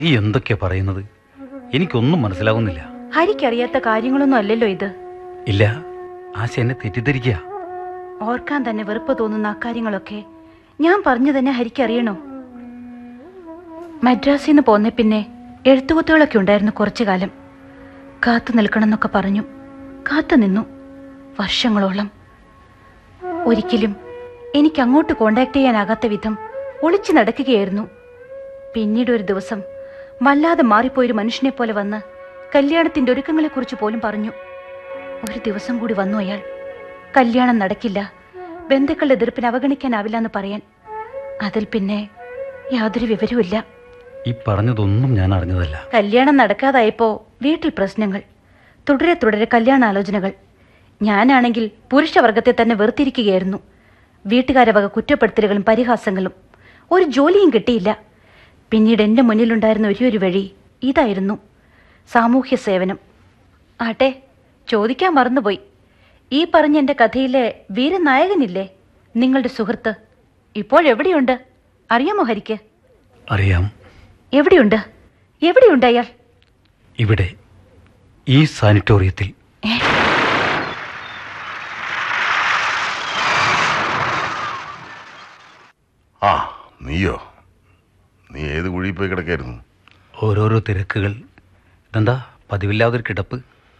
നീ എന്തൊക്കെയാ പറയുന്നത് എനിക്കൊന്നും മനസ്സിലാവുന്നില്ല ഹരിക്കറിയാത്ത കാര്യങ്ങളൊന്നും അല്ലല്ലോ ഇത് ഇല്ല ആശ എന്നെ തെറ്റിദ്ധരിക്കുക ഓർക്കാൻ തന്നെ വെറുപ്പ് തോന്നുന്ന അക്കാര്യങ്ങളൊക്കെ ഞാൻ പറഞ്ഞു തന്നെ ഹരിക്കറിയണോ മദ്രാസിൽ നിന്ന് പോന്ന പിന്നെ എഴുത്തുകുത്തുകളൊക്കെ ഉണ്ടായിരുന്നു കുറച്ചു കാലം കാത്തു നിൽക്കണമെന്നൊക്കെ പറഞ്ഞു കാത്തു നിന്നു വർഷങ്ങളോളം ഒരിക്കലും എനിക്ക് അങ്ങോട്ട് കോണ്ടാക്ട് ചെയ്യാനാകാത്ത വിധം ഒളിച്ചു നടക്കുകയായിരുന്നു പിന്നീട് ഒരു ദിവസം വല്ലാതെ മാറിപ്പോയൊരു മനുഷ്യനെ പോലെ വന്ന് കല്യാണത്തിന്റെ ഒരുക്കങ്ങളെക്കുറിച്ച് പോലും പറഞ്ഞു ഒരു ദിവസം കൂടി വന്നു അയാൾ കല്യാണം നടക്കില്ല ബന്ധുക്കളുടെ എതിർപ്പിന് അവഗണിക്കാനാവില്ല എന്ന് പറയാൻ അതിൽ പിന്നെ യാതൊരു വിവരവുമില്ല ഈ പറഞ്ഞതൊന്നും ഞാൻ അറിഞ്ഞതല്ല കല്യാണം നടക്കാതായപ്പോ വീട്ടിൽ പ്രശ്നങ്ങൾ തുടരെ തുടരെ കല്യാണാലോചനകൾ ഞാനാണെങ്കിൽ പുരുഷവർഗത്തെ തന്നെ വെറുത്തിരിക്കുകയായിരുന്നു വീട്ടുകാരെ വക കുറ്റപ്പെടുത്തലുകളും പരിഹാസങ്ങളും ഒരു ജോലിയും കിട്ടിയില്ല പിന്നീട് എൻ്റെ മുന്നിലുണ്ടായിരുന്ന ഒരേ ഒരു വഴി ഇതായിരുന്നു സാമൂഹ്യ സേവനം ആട്ടെ ചോദിക്കാൻ മറന്നുപോയി ഈ പറഞ്ഞ എൻ്റെ കഥയിലെ വീരനായകനില്ലേ നിങ്ങളുടെ സുഹൃത്ത് ഇപ്പോഴെവിടെയുണ്ട് അറിയാമോ ഹരിക്ക് അറിയാം എവിടെയുണ്ട് എവിടെയുണ്ട് അയാൾ ഇവിടെ ഈ സാനിറ്റോറിയത്തിൽ ആ നീയോ നീ ഏത് കുഴിയിൽ പോയി കിടക്കായിരുന്നു ഓരോരോ തിരക്കുകൾ ഇതെന്താ പതിവില്ലാതൊരു കിടപ്പ്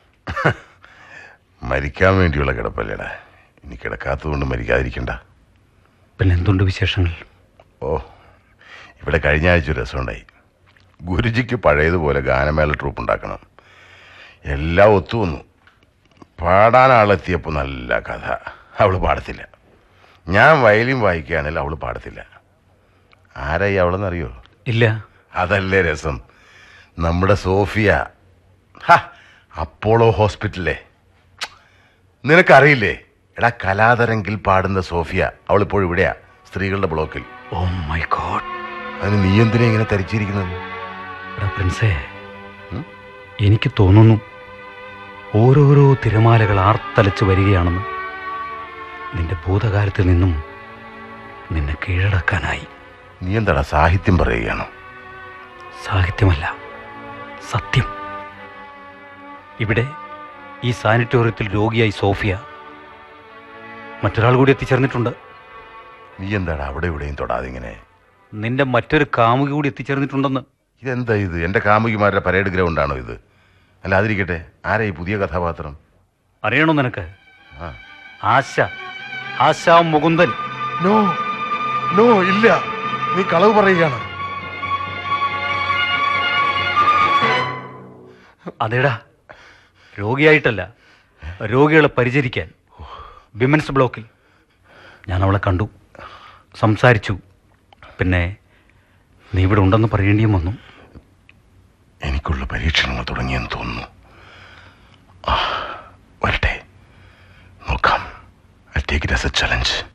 മരിക്കാൻ വേണ്ടിയുള്ള കിടപ്പല്ലേടാ ഇനി കിടക്കാത്തതുകൊണ്ട് മരിക്കാതിരിക്കണ്ട പിന്നെ എന്തുണ്ട് വിശേഷങ്ങൾ ഓ ഇവിടെ കഴിഞ്ഞ ആഴ്ച ഒരു രസമുണ്ടായി ഗുരുജിക്ക് പഴയതുപോലെ ഗാനമേള ട്രൂപ്പ് ഉണ്ടാക്കണം എല്ലാം ഒത്തുവന്നു പാടാൻ ആളെത്തിയപ്പോൾ നല്ല കഥ അവൾ പാടത്തില്ല ഞാൻ വയലിൻ വായിക്കുകയാണെങ്കിൽ അവൾ പാടത്തില്ല ആരായി അവളെന്നറിയോ ഇല്ല അതല്ലേ രസം നമ്മുടെ സോഫിയ ഹ, അപ്പോളോ ഹോസ്പിറ്റലിലെ നിനക്കറിയില്ലേ എടാ കലാതരങ്കിൽ പാടുന്ന സോഫിയ അവളിപ്പോൾ ഇവിടെയാ സ്ത്രീകളുടെ ബ്ലോക്കിൽ ഓ മൈ ഗോഡ് അതിന് നീ എന്തിനാ ഇങ്ങനെ തരിച്ചിരിക്കുന്നത് എടാ പ്രിൻസേ ഉം? എനിക്ക് തോന്നുന്നു ഓരോരോ തിരമാലകൾ ആർത്തലച്ച് വരികയാണെന്ന് നിന്റെ ഭൂതകാലത്തിൽ നിന്നും നിന്നെ കീഴടക്കാനായി നീ എന്താടാ സാഹിത്യം പറയുകയാണോ സാഹിത്യമല്ല സത്യം ഇവിടെ ഈ സാനിറ്റോറിയത്തിൽ രോഗിയായി സോഫിയ മറ്റൊരാൾ കൂടി എത്തിച്ചേർന്നിട്ടുണ്ട് നീ എന്താടാ അവിടെ ഇവിടെയും തൊടാതെ ഇങ്ങനെ നിന്റെ മറ്റൊരു കാമുകി കൂടി എത്തിച്ചേർന്നിട്ടുണ്ടെന്ന് ഇതെന്താ ഇത് എൻ്റെ കാമുകിമാരുടെ പരേഡ് ഗ്രൗണ്ടാണോ ഇത് അല്ല അതിരിക്കട്ടെ ആരാ ഈ പുതിയ കഥാപാത്രം അറിയണോ നിനക്ക് ആ ആശ ആശ മുകുന്ദൻ നോ നോ ഇല്ല നീ കളവ് പറയുകയാണ് അതേടാ രോഗിയായിട്ടല്ല രോഗികളെ പരിചരിക്കാൻ വിമൻസ് ബ്ലോക്കിൽ ഞാൻ അവളെ കണ്ടു സംസാരിച്ചു പിന്നെ നീ ഇവിടെ ഉണ്ടെന്ന് പറയേണ്ടിയും വന്നു എനിക്കുള്ള പരീക്ഷണങ്ങൾ തുടങ്ങിയെന്ന് തോന്നുന്നു ആ, വരട്ടെ നോക്കാം I take it as a challenge